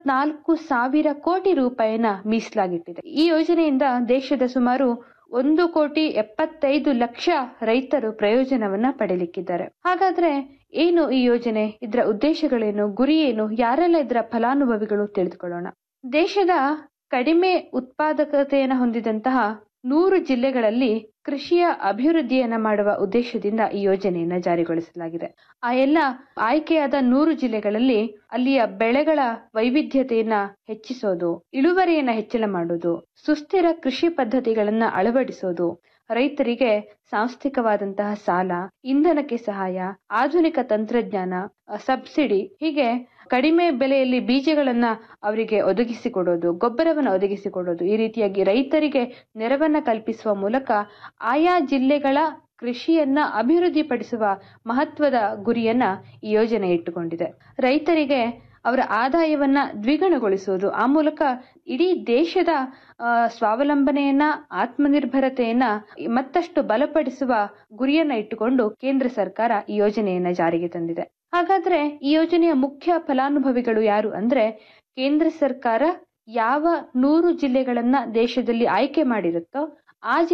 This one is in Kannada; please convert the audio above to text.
ನಾಲ್ಕು ಸಾವಿರ ಕೋಟಿ ರೂಪಾಯಿನ ಮೀಸಲಾಗಿಟ್ಟಿದೆ ಈ ಯೋಜನೆಯಿಂದ ದೇಶದ ಸುಮಾರು ಒಂದು ಕೋಟಿ ಎಪ್ಪತ್ತೈದು ಲಕ್ಷ ರೈತರು ಪ್ರಯೋಜನವನ್ನ ಪಡೆಯಲಿಕ್ಕಿದ್ದಾರೆ ಹಾಗಾದ್ರೆ ಏನು ಈ ಯೋಜನೆ ಇದರ ಉದ್ದೇಶಗಳೇನು ಗುರಿ ಏನು ಯಾರೆಲ್ಲ ಇದರ ಫಲಾನುಭವಿಗಳು ತಿಳಿದುಕೊಳ್ಳೋಣ ದೇಶದ ಕಡಿಮೆ ಉತ್ಪಾದಕತೆಯನ್ನು ಹೊಂದಿದಂತಹ ನೂರು ಜಿಲ್ಲೆಗಳಲ್ಲಿ ಕೃಷಿಯ ಅಭಿವೃದ್ಧಿಯನ್ನ ಮಾಡುವ ಉದ್ದೇಶದಿಂದ ಈ ಯೋಜನೆಯನ್ನ ಜಾರಿಗೊಳಿಸಲಾಗಿದೆ ಆ ಎಲ್ಲ ಆಯ್ಕೆಯಾದ ನೂರು ಜಿಲ್ಲೆಗಳಲ್ಲಿ ಅಲ್ಲಿಯ ಬೆಳೆಗಳ ವೈವಿಧ್ಯತೆಯನ್ನ ಹೆಚ್ಚಿಸೋದು ಇಳುವರಿಯನ್ನ ಹೆಚ್ಚಳ ಮಾಡೋದು ಸುಸ್ಥಿರ ಕೃಷಿ ಪದ್ಧತಿಗಳನ್ನ ಅಳವಡಿಸೋದು ರೈತರಿಗೆ ಸಾಂಸ್ಥಿಕವಾದಂತಹ ಸಾಲ ಇಂಧನಕ್ಕೆ ಸಹಾಯ ಆಧುನಿಕ ತಂತ್ರಜ್ಞಾನ ಸಬ್ಸಿಡಿ ಹೀಗೆ ಕಡಿಮೆ ಬೆಲೆಯಲ್ಲಿ ಬೀಜಗಳನ್ನ ಅವರಿಗೆ ಒದಗಿಸಿಕೊಡೋದು ಗೊಬ್ಬರವನ್ನು ಒದಗಿಸಿಕೊಡೋದು ಈ ರೀತಿಯಾಗಿ ರೈತರಿಗೆ ನೆರವನ್ನ ಕಲ್ಪಿಸುವ ಮೂಲಕ ಆಯಾ ಜಿಲ್ಲೆಗಳ ಕೃಷಿಯನ್ನ ಅಭಿವೃದ್ಧಿಪಡಿಸುವ ಮಹತ್ವದ ಗುರಿಯನ್ನ ಈ ಯೋಜನೆ ಇಟ್ಟುಕೊಂಡಿದೆ ರೈತರಿಗೆ ಅವರ ಆದಾಯವನ್ನ ದ್ವಿಗುಣಗೊಳಿಸುವುದು ಆ ಮೂಲಕ ಇಡೀ ದೇಶದ ಸ್ವಾವಲಂಬನೆಯನ್ನ ಆತ್ಮನಿರ್ಭರತೆಯನ್ನ ಮತ್ತಷ್ಟು ಬಲಪಡಿಸುವ ಗುರಿಯನ್ನ ಇಟ್ಟುಕೊಂಡು ಕೇಂದ್ರ ಸರ್ಕಾರ ಈ ಯೋಜನೆಯನ್ನ ಜಾರಿಗೆ ತಂದಿದೆ ಹಾಗಾದ್ರೆ ಈ ಯೋಜನೆಯ ಮುಖ್ಯ ಫಲಾನುಭವಿಗಳು ಯಾರು ಅಂದ್ರೆ ಕೇಂದ್ರ ಸರ್ಕಾರ ಯಾವ ನೂರು ಜಿಲ್ಲೆಗಳನ್ನ ದೇಶದಲ್ಲಿ ಆಯ್ಕೆ ಮಾಡಿರುತ್ತೋ ಆ